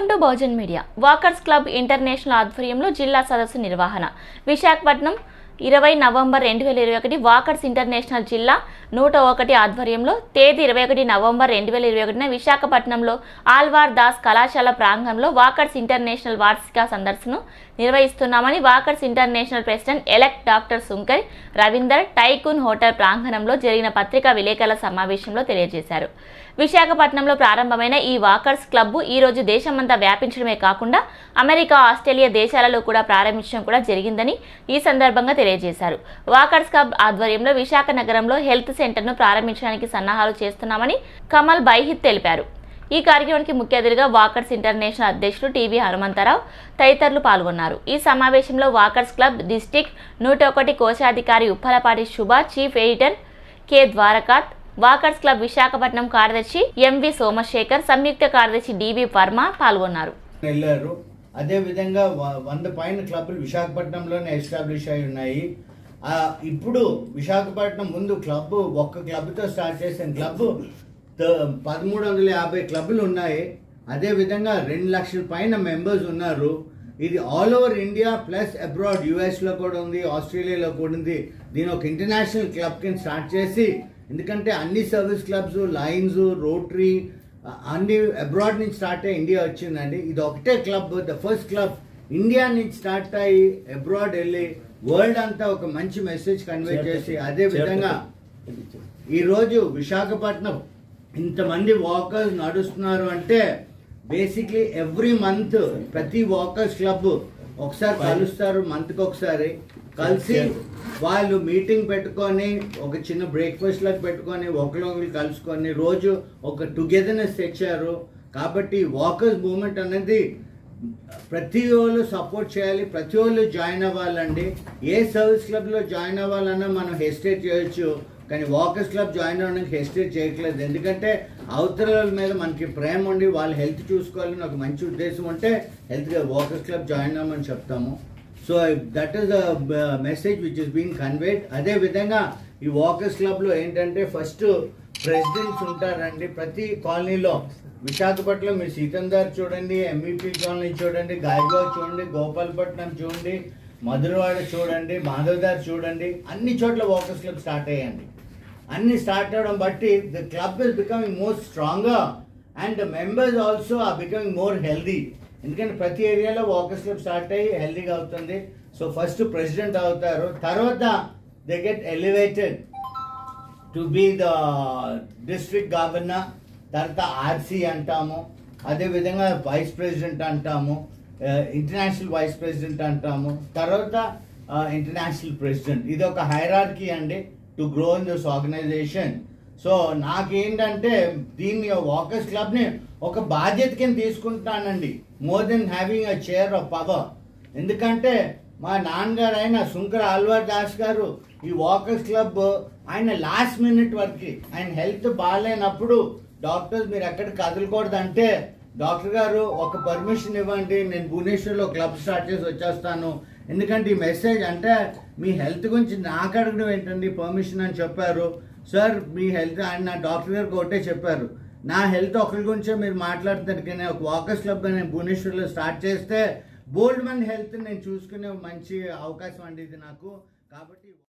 welcome to Bahujan media walkers club international ఆధ్వర్యంలో జిల్లా సదస్సు నిర్వహణ విశాఖపట్నం ఇరవై నవంబర్ రెండు వేల ఇరవై ఒకటి వాకర్స్ ఇంటర్నేషనల్ జిల్లా నూట ఒకటి ఆధ్వర్యంలో తేదీ ఇరవై ఒకటి నవంబర్ రెండు వేల ఇరవై ఒకటిన విశాఖపట్నంలో ఆల్వార్ దాస్ కళాశాల ప్రాంగణంలో వాకర్స్ ఇంటర్నేషనల్ వార్షిక సందర్శనను నిర్వహిస్తున్నామని walkers international president elect doctor Sunkar Ravinder tycoon hotel ప్రాంగణంలో జరిగిన పత్రికా విలేకరుల సమావేశంలో తెలియజేశారు విశాఖపట్నంలో ప్రారంభమైన ఈ వాకర్స్ క్లబ్బు ఈ రోజు దేశమంతా వ్యాపించడమే కాకుండా అమెరికా ఆస్ట్రేలియా దేశాలలో కూడా ప్రారంభించడం కూడా జరిగిందని ఈ సందర్భంగా తెలియజేశారు వాకర్స్ క్లబ్ ఆధ్వర్యంలో విశాఖ నగరంలో హెల్త్ సెంటర్ను ప్రారంభించడానికి సన్నాహాలు చేస్తున్నామని కమల్ బైహిత్ తెలిపారు ఈ కార్యక్రమానికి ముఖ్య అతిథిగా వాకర్స్ ఇంటర్నేషనల్ అధ్యక్షులు టీవీ హనుమంతరావు తదితరులు పాల్గొన్నారు ఈ సమావేశంలో వాకర్స్ క్లబ్ డిస్టిక్ నూట ఒకటి కోశాధికారి Uppalapati Subha chief editor K Dwarakanath walkers club Visakhapatnam కార్యదర్శి ఎంవి సోమశేఖర్ సంయుక్త కార్యదర్శి డివి వర్మ పాల్గొన్నారు వెళ్ళారు అదే విధంగా వ- వంద పైన క్లబ్లు విశాఖపట్నంలోనే ఎస్టాబ్లిష్ అయి ఉన్నాయి ఆ, ఇప్పుడు విశాఖపట్నం ముందు క్లబ్ ఒక్క క్లబ్తో స్టార్ట్ చేసిన క్లబ్ పదమూడు వందల యాభై క్లబ్లు ఉన్నాయి అదే విధంగా రెండు లక్షల పైన మెంబర్స్ ఉన్నారు ఇది all over India plus abroad యుఎస్లో కూడా ఉంది ఆస్ట్రేలియాలో కూడా ఉంది దీని ఒక ఇంటర్నేషనల్ క్లబ్ కింద స్టార్ట్ చేసి ఎందుకంటే అన్ని సర్వీస్ క్లబ్స్ లైన్స్ రోటరీ అన్ని అబ్రాడ్ నుంచి స్టార్ట్ అయ్యి ఇండియా వచ్చిందండి ఇది ఒకటే club the first club India నుంచి స్టార్ట్ అయ్యి అబ్రాడ్ వెళ్ళి వరల్డ్ అంతా ఒక మంచి మెసేజ్ కన్వే చేసి అదే విధంగా ఈ రోజు విశాఖపట్నం ఇంతమంది వాకర్స్ నడుస్తున్నారు అంటే బేసిక్లీ ఎవ్రీ మంత్ ప్రతి వాకర్స్ క్లబ్ ఒకసారి కలుస్తారు మంత్కి ఒకసారి కలిసి వాళ్ళు మీటింగ్ పెట్టుకొని ఒక చిన్న బ్రేక్ఫాస్ట్ లాగా పెట్టుకొని ఒకరికొకరు కలుసుకొని రోజు ఒక టుగెదర్నెస్ తెచ్చారు కాబట్టి వాకర్స్ మూమెంట్ అనేది ప్రతి వాళ్ళు సపోర్ట్ చేయాలి ప్రతి వాళ్ళు జాయిన్ అవ్వాలండి ఏ సర్వీస్ క్లబ్లో జాయిన్ అవ్వాలన్నా మనం హెసిటేట్ చేయొచ్చు కానీ వాకర్స్ క్లబ్ జాయిన్ అవ్వడానికి హెసిటేట్ చేయట్లేదు ఎందుకంటే అవతల వాళ్ళ మీద మనకి ప్రేమ ఉండి వాళ్ళ హెల్త్ చూసుకోవాలని ఒక మంచి ఉద్దేశం ఉంటే హెల్త్గా వాకర్స్ క్లబ్ జాయిన్ అవ్వమని చెప్తాము so that is the message which is been conveyed అదే విధంగా ఈ వాకర్స్ క్లబ్లో ఏంటంటే ఫస్ట్ ప్రెసిడెంట్స్ ఉంటారండి ప్రతి కాలనీలో విశాఖపట్నం మీరు సీతందార్ చూడండి ఎంఈపీ కాలనీ చూడండి గాయగావ్ చూడండి గోపాలపట్నం చూడండి మధురవాడ చూడండి మాధవదార్ చూడండి అన్ని చోట్ల వాకర్స్ క్లబ్ స్టార్ట్ అయ్యండి అన్ని స్టార్ట్ అవడం బట్టి the club is becoming more stronger and the members also are becoming more healthy ఎందుకంటే ప్రతి ఏరియాలో వాకర్స్ క్లబ్ స్టార్ట్ అయ్యి హెల్దీగా అవుతుంది సో ఫస్ట్ ప్రెసిడెంట్ అవుతారు తర్వాత they get elevated to be the district governor తర్వాత ఆర్సీ అంటాము అదేవిధంగా వైస్ ప్రెసిడెంట్ అంటాము ఇంటర్నేషనల్ వైస్ ప్రెసిడెంట్ అంటాము తర్వాత ఇంటర్నేషనల్ ప్రెసిడెంట్ ఇది ఒక హైరార్కీ అండి to grow in this organization so నాకేంటంటే దీన్ని వాకర్స్ క్లబ్ని ఒక బాధ్యత కింద తీసుకుంటానండి more than having a chair of power ఎందుకంటే మా నాన్నగారు అయిన శుంకర్ ఆల్వార్ దాస్ గారు ఈ వాకర్స్ క్లబ్ ఆయన లాస్ట్ మినిట్ వరకు ఆయన హెల్త్ బాగాలేనప్పుడు డాక్టర్స్ మీరు ఎక్కడ కదలకూడదు అంటే డాక్టర్ గారు ఒక పర్మిషన్ ఇవ్వండి నేను భువనేశ్వర్లో క్లబ్ స్టార్ట్ చేసి వచ్చేస్తాను ఎందుకంటే ఈ మెసేజ్ అంటే మీ హెల్త్ గురించి నాకు అడగడం ఏంటండి పర్మిషన్ అని చెప్పారు సార్ మీ హెల్త్ ఆయన నా డాక్టర్ గారికి ఒకటే చెప్పారు నా హెల్త్ ఒకరి గురించే మీరు మాట్లాడుతున్నారు కానీ ఒక వాకర్స్ క్లబ్ నేను భువనేశ్వర్లో స్టార్ట్ చేస్తే బోల్డ్ మంది హెల్త్ నేను చూసుకునే మంచి అవకాశం అండి ఇది నాకు కాబట్టి